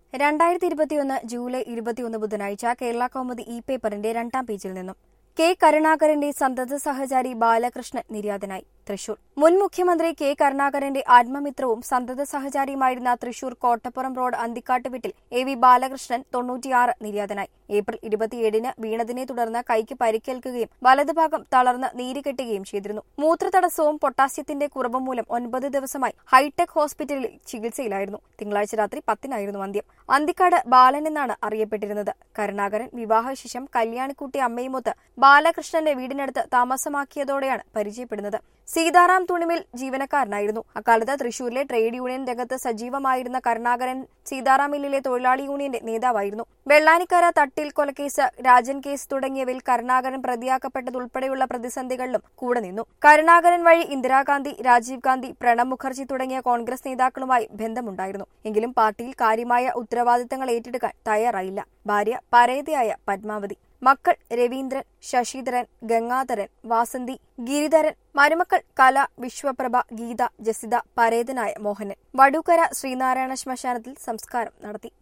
രണ്ടായിരത്തി ഇരുപത്തിയൊന്ന് ജൂലൈ ഇരുപത്തിയൊന്ന് ബുധനാഴ്ച കേരള കൗമുദി ഇ പേപ്പറിന്റെ രണ്ടാം പേജിൽ നിന്നും കെ കരുണാകരന്റെ സന്തത സഹചാരി ബാലകൃഷ്ണൻ നിര്യാതനായി തൃശൂർ മുൻ മുഖ്യമന്ത്രി കെ കരുണാകരന്റെ ആത്മമിത്രവും സന്തത സഹചാരിയുമായിരുന്ന തൃശൂർ കോട്ടപ്പുറം റോഡ് അന്തിക്കാട്ട് വീട്ടിൽ എ വി ബാലകൃഷ്ണൻ തൊണ്ണൂറ്റിയാറ് നിര്യാതനായി ഏപ്രിൽ ഇരുപത്തിയേഴിന് വീണതിനെ തുടർന്ന് കൈക്ക് പരിക്കേൽക്കുകയും വലതുഭാഗം തളർന്ന് നീര് കെട്ടുകയും ചെയ്തിരുന്നു മൂത്രതടസ്സവും പൊട്ടാസ്യത്തിന്റെ കുറവും മൂലം ഒൻപത് ദിവസമായി ഹൈടെക് ഹോസ്പിറ്റലിൽ ചികിത്സയിലായിരുന്നു തിങ്കളാഴ്ച രാത്രി പത്തിനായിരുന്നു അന്ത്യം അന്തിക്കാട് ബാലൻ എന്നാണ് അറിയപ്പെട്ടിരുന്നത് കരുണാകരൻ വിവാഹശേഷം കല്യാണിക്കുട്ടി അമ്മയുമൊത്ത് ബാലകൃഷ്ണന്റെ വീടിനടുത്ത് താമസമാക്കിയതോടെയാണ് പരിചയപ്പെടുന്നത് സീതാറാം തുണിമിൽ ജീവനക്കാരനായിരുന്നു അക്കാലത്ത് തൃശൂരിലെ ട്രേഡ് യൂണിയൻ രംഗത്ത് സജീവമായിരുന്ന കരുണാകരൻ സീതാറാം മില്ലിലെ തൊഴിലാളി യൂണിയന്റെ നേതാവായിരുന്നു വെള്ളാനിക്കര തട്ടിൽ കൊലക്കേസ് രാജൻ കേസ് തുടങ്ങിയവയിൽ കരുണാകരൻ പ്രതിയാക്കപ്പെട്ടതുൾപ്പെടെയുള്ള പ്രതിസന്ധികളിലും കൂടെ നിന്നു കരുണാകരൻ വഴി ഇന്ദിരാഗാന്ധി രാജീവ് ഗാന്ധി പ്രണബ് മുഖർജി തുടങ്ങിയ കോൺഗ്രസ് നേതാക്കളുമായി ബന്ധമുണ്ടായിരുന്നു എങ്കിലും പാർട്ടിയിൽ കാര്യമായ ഉത്തരവാദിത്തങ്ങൾ ഏറ്റെടുക്കാൻ തയ്യാറായില്ല ഭാര്യ പരേതയായ പത്മാവതി മക്കൾ രവീന്ദ്രൻ ശശിധരൻ ഗംഗാധരൻ വാസന്തി ഗിരിധരൻ മരുമക്കൾ കല വിശ്വപ്രഭ ഗീത ജസിത പരേതനായ മോഹനൻ വടൂക്കര ശ്രീനാരായണ ശ്മശാനത്തിൽ സംസ്കാരം നടത്തി